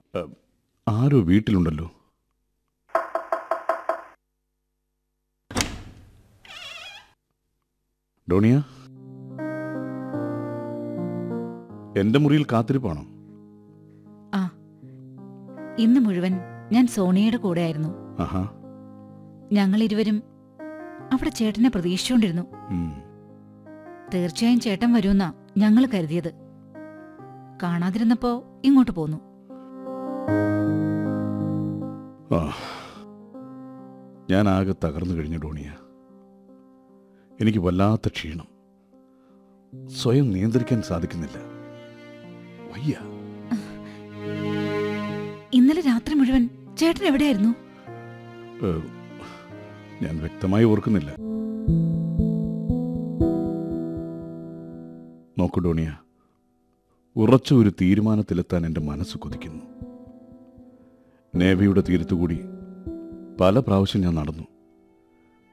ഏ, ആരോ വീട്ടിലുണ്ടല്ലോ ഡോണിയ എന്റെ മുറിയിൽ കാത്തിരിപ്പാണോ ആ ഇന്ന് മുഴുവൻ ഞാൻ സോണിയയുടെ കൂടെയായിരുന്നു ആഹാ ഞങ്ങൾ ഇരുവരും അവിടെ ചേട്ടനെ പ്രതീക്ഷിച്ചുകൊണ്ടിരുന്നു ഉം. തീർച്ചയായും ചേട്ടൻ വരുമെന്നാ ഞങ്ങൾ കരുതിയത് കാണാതിരുന്നപ്പോ ഇങ്ങോട്ട് പോന്നു ആ ഞാൻ ആകെ തകർന്നു കഴിഞ്ഞു ഡോണിയ എനിക്ക് വല്ലാത്ത ക്ഷീണം സ്വയം നിയന്ത്രിക്കാൻ സാധിക്കുന്നില്ല വയ്യ ഇന്നലെ രാത്രി മുഴുവൻ ചേട്ടൻ എവിടെയായിരുന്നു ഏ, ഞാൻ വ്യക്തമായി ഓർക്കുന്നില്ല നോക്കൂ ഡോണിയ ഉറച്ച ഒരു തീരുമാനത്തിലെത്താൻ എൻ്റെ മനസ്സ് കൊതിക്കുന്നു നേവിയുടെ തീരത്തുകൂടി പല പ്രാവശ്യം ഞാൻ നടന്നു